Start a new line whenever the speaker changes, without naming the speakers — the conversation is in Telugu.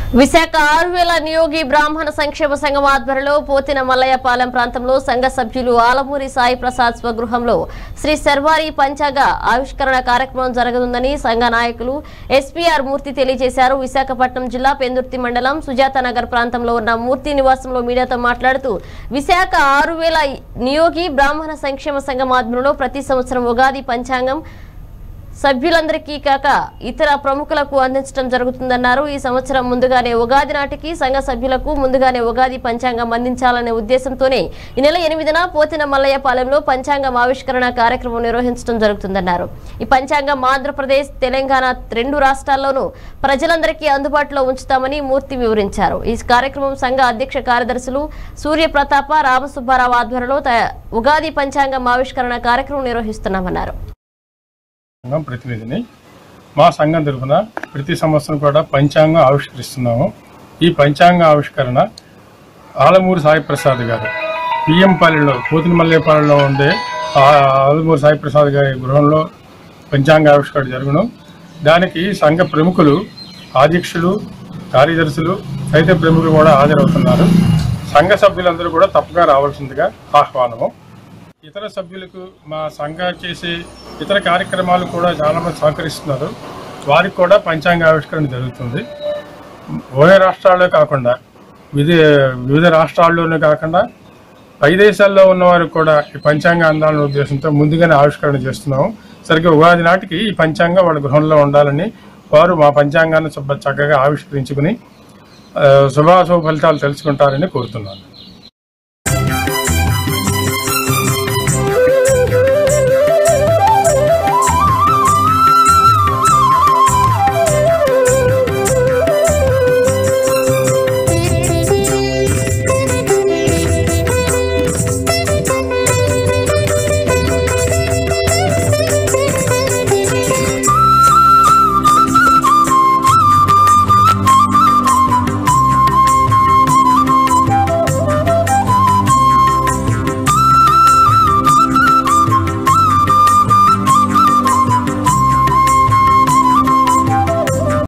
విశాఖ ఆరు వేల నియోగి బ్రాహ్మణ సంక్షేమ సంఘం ఆధ్వర్యంలో పోతిన మల్లయ్యపాలెం ప్రాంతంలో సంఘ సభ్యులు ఆలమూరి సాయి ప్రసాద్ స్వగృహంలో శ్రీ శర్వారి పంచాగ ఆవిష్కరణ కార్యక్రమం జరగనుందని సంఘ నాయకులు ఎస్పీఆర్ మూర్తి తెలియజేశారు విశాఖపట్నం జిల్లా పెందుర్తి మండలం సుజాత నగర్ ప్రాంతంలో ఉన్న మూర్తి నివాసంలో మీడియాతో మాట్లాడుతూ విశాఖ ఆరు వేల నియోగి బ్రాహ్మణ సంక్షేమ సంఘం ఆధ్వర్యంలో ప్రతి సంవత్సరం ఉగాది పంచాంగం సభ్యులందరికీ కాక ఇతర ప్రముఖులకు అందించడం జరుగుతుందన్నారు ఈ సంవత్సరం ముందుగానే ఉగాది నాటికి సంఘ సభ్యులకు ముందుగానే ఉగాది పంచాంగం అందించాలనే ఉద్దేశంతోనే ఈ నెల ఎనిమిదిన పోతిన మల్లయ్యపాలెంలో పంచాంగం ఆవిష్కరణ కార్యక్రమం నిర్వహించడం జరుగుతుందన్నారు ఈ పంచాంగం ఆంధ్రప్రదేశ్ తెలంగాణ రెండు రాష్ట్రాల్లోనూ ప్రజలందరికీ అందుబాటులో ఉంచుతామని మూర్తి వివరించారు ఈ కార్యక్రమం సంఘ అధ్యక్ష కార్యదర్శులు సూర్య ప్రతాప రామసుబ్బారావు ఆధ్వర్యంలో త- ఉగాది పంచాంగం ఆవిష్కరణ కార్యక్రమం నిర్వహిస్తున్నామన్నారు
సంఘం ప్రతినిధిని మా సంఘం తరఫున ప్రతి సంవత్సరం కూడా పంచాంగం ఆవిష్కరిస్తున్నాము ఈ పంచాంగ ఆవిష్కరణ ఆలమూరు సాయి ప్రసాద్ గారు పిఎం పాలెంలో పోతినమల్లేపాలెంలో ఉండే ఆ ఆలమూరు సాయి ప్రసాద్ గారి గృహంలో పంచాంగ ఆవిష్కరణ జరుగును దానికి సంఘ ప్రముఖులు అధ్యక్షులు కార్యదర్శులు సైత ప్రముఖులు కూడా హాజరవుతున్నారు సంఘ సభ్యులందరూ కూడా తప్పగా రావాల్సిందిగా ఆహ్వానము ఇతర సభ్యులకు మా సంఘం చేసే ఇతర కార్యక్రమాలు కూడా చాలామంది సహకరిస్తున్నారు వారికి కూడా పంచాంగ ఆవిష్కరణ జరుగుతుంది ఉభయ రాష్ట్రాల్లో కాకుండా వివిధ వివిధ రాష్ట్రాల్లోనే కాకుండా పై దేశాల్లో ఉన్న వారికి కూడా ఈ పంచాంగ అందాలనే ఉద్దేశంతో ముందుగానే ఆవిష్కరణ చేస్తున్నాము సరిగ్గా ఉగాది నాటికి ఈ పంచాంగం వాళ్ళ గృహంలో ఉండాలని వారు మా పంచాంగాన్ని శుభ్ర చక్కగా ఆవిష్కరించుకుని ఆ, శుభాశుభ ఫలితాలు తెలుసుకుంటారని కోరుతున్నాను